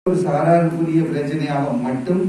ஒரு சாராருக்குரிய பிரச்சனையாக மட்டும்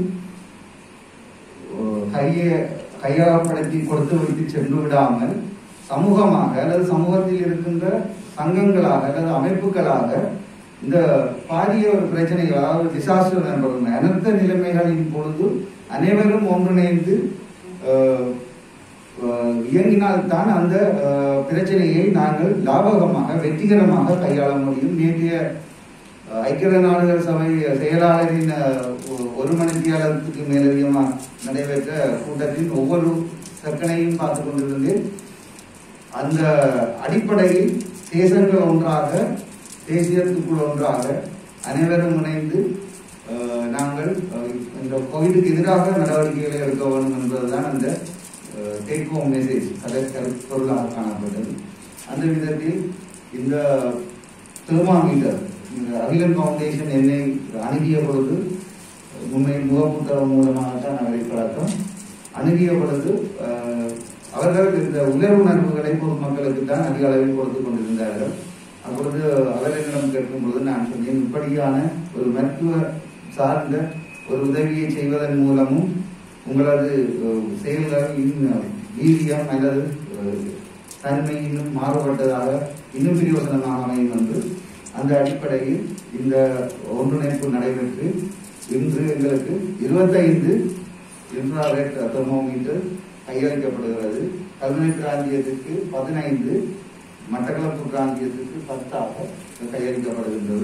அஹ், கையை கையகப்படுத்தி கொடுத்து வைத்து சென்று விடாமல் சமூகமாக அல்லது சமூகத்தில் இருக்கின்ற சங்கங்களாக அல்லது அமைப்புகளாக இந்த பாரிய ஒரு பிரச்சனை அதாவது டிசாஸ்டர் என்பது அனர்த்த நிலைமைகளின் பொழுது அனைவரும் ஒன்றிணைந்து அஹ், அஹ், இயங்கினால்தான் அந்த அஹ், பிரச்சனையை நாங்கள் லாபகமாக வெற்றிகரமாக கையாள முடியும் நேற்றைய அஹ், ஐக்கிய நாடுகள் சபை செயலாளரின் அஹ், ஒ- ஒரு மணித்தியாலத்துக்கு மேலதிகமாக நடைபெற்ற கூட்டத்தின் ஒவ்வொரு செக்கனையும் பார்த்து கொண்டிருந்தேன் அந்த அடிப்படையில் தேசங்கள் ஒன்றாக தேசியத்துக்குள் ஒன்றாக அனைவரும் இணைந்து அஹ், நாங்கள் அஹ், இந்த கோவிடுக்கு எதிராக நடவடிக்கைகளை எடுக்க வேண்டும் என்பதுதான் அந்த டேக் ஹோம் மெசேஜ் பொருளாக காணப்பட்டது அந்த விதத்தில் இந்த தெர்மாமீட்டர் இந்த அகிலன் ஃபவுண்டேஷன் என்னை அணுகிய பொழுது உண்மை முகப்புத்தகம் மூலமாகத்தான் அவரை பழக்கம் அணுகிய பொழுது அஹ், அவர்கள் இந்த உணர்வுணர்வுகளை பொதுமக்களுக்கு தான் அதிக அளவில் கொடுத்து கொண்டிருந்தார்கள் அப்பொழுது அவர்களிடம் கேட்கும் பொழுது நான் சொன்னேன் இப்படியான ஒரு மருத்துவ சார்ந்த ஒரு உதவியை செய்வதன் மூலமும் உங்களது அஹ், செயல்கள் இன்னும் வீரியம் அல்லது அஹ், தன்மை இன்னும் மாறுபட்டதாக இன்னும் பிரயோசனமாக அமையும் என்று அந்த அடிப்படையில் இந்த ஒன்றிணைப்பு நடைபெற்று இன்று எங்களுக்கு இருபத்தைந்து இன்ஃப்ராரெட் தெர்மோமீட்டர் கையளிக்கப்படுகிறது கல்முனை பிராந்தியத்துக்கு பதினைந்து மட்டக்களப்பு பிராந்தியத்துக்கு பத்தாக கையளிக்கப்படுகின்றது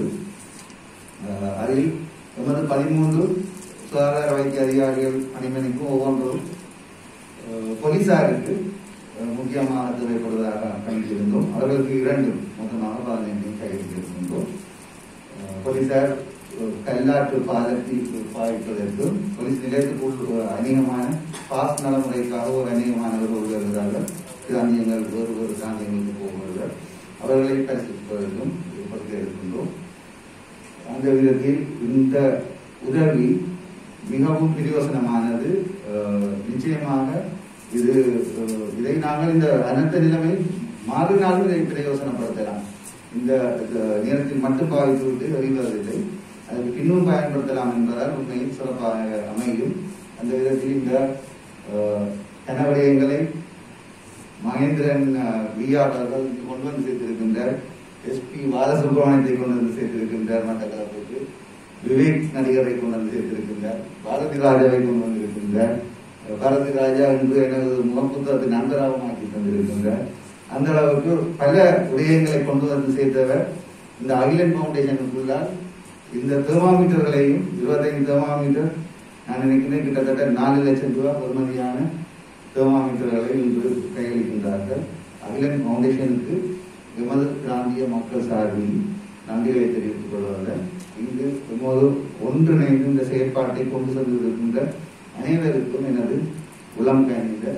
அஹ் அதில் எமது பதிமூன்று சுகாதார வைத்திய அதிகாரிகள் பணிமனைக்கும் ஒவ்வொன்றும் அஹ், போலீசாருக்கு அஹ், முக்கியமாக தேவைப்படுவதாக கணித்திருந்தோம் அவர்களுக்கு இரண்டு மொத்தமாக பதினைந்து கையளித்திருக்கின்றோம் அஹ், போலீசார் அஹ், கல்லாற்று பாலத்தில் பாய்ப்பதற்கும் போலீஸ் நிலையத்துக்குள் அநேகமான பாஸ் நடைமுறைக்காக ஒரு அநேகமானவர்கள் வருகிறார்கள் பிராந்தியங்கள் வேறு வேறு பிராந்தியங்களுக்கு போகிறார்கள் அவர்களை பரிசீலிப்பதற்கும் ஏற்படுத்தி இருக்கின்றோம் அந்த விதத்தில் இந்த உதவி மிகவும் பிரயோசனமானது அஹ், நிச்சயமாக இது அஹ், இதை நாங்கள் இந்த அனர்த்த நிலைமை மாறினாலும் இதை பிரயோசனப்படுத்தலாம் இந்த அஹ், நேரத்தில் மட்டும் பாவித்து விட்டு அறிவதில்லை அதுக்கு பின்னும் பயன்படுத்தலாம் என்பதால் உண்மையில் சிறப்பாக அமையும் அந்த விதத்தில் இந்த அஹ், கனவடயங்களை மகேந்திரன் விஆர் அவர்கள் இங்கு கொண்டு வந்து சேர்த்திருக்கின்றார் எஸ்பி பாலசுப்ரமணியத்தை கொண்டு வந்து சேர்த்திருக்கின்றார் மட்டக்களப்புக்கு விவேக் நடிகரை கொண்டு வந்து சேர்த்திருக்கின்றார் பாரதி ராஜாவை கொண்டு வந்திருக்கின்றார் பாரதி ராஜா என்று எனது முகப்புத்தகத்தை நண்பராகவும் ஆக்கி தந்திருக்கின்றார் அந்த அளவுக்கு பல விடயங்களை கொண்டு வந்து சேர்த்தவர் இந்த அகிலன் ஃபவுண்டேஷனுக்குள்ளால் இந்த தெர்மாமீட்டர்களையும் இருபத்தைந்து தெர்மாமீட்டர் நான் நினைக்கிறேன் கிட்டத்தட்ட நாலு லட்சம் ரூபாய் பெறுமதியான தெர்மாமீட்டர்களை இன்று கையளிக்கின்றார்கள் அகிலன் ஃபவுண்டேஷனுக்கு எமது பிராந்திய மக்கள் சார்பில் நன்றிகளை தெரிவித்துக் கொள்வதில் இங்கு எமது ஒன்றிணைந்து இந்த செயற்பாட்டை கொண்டு சென்றிருக்கின்ற அனைவருக்கும் எனது உளம் கணிந்த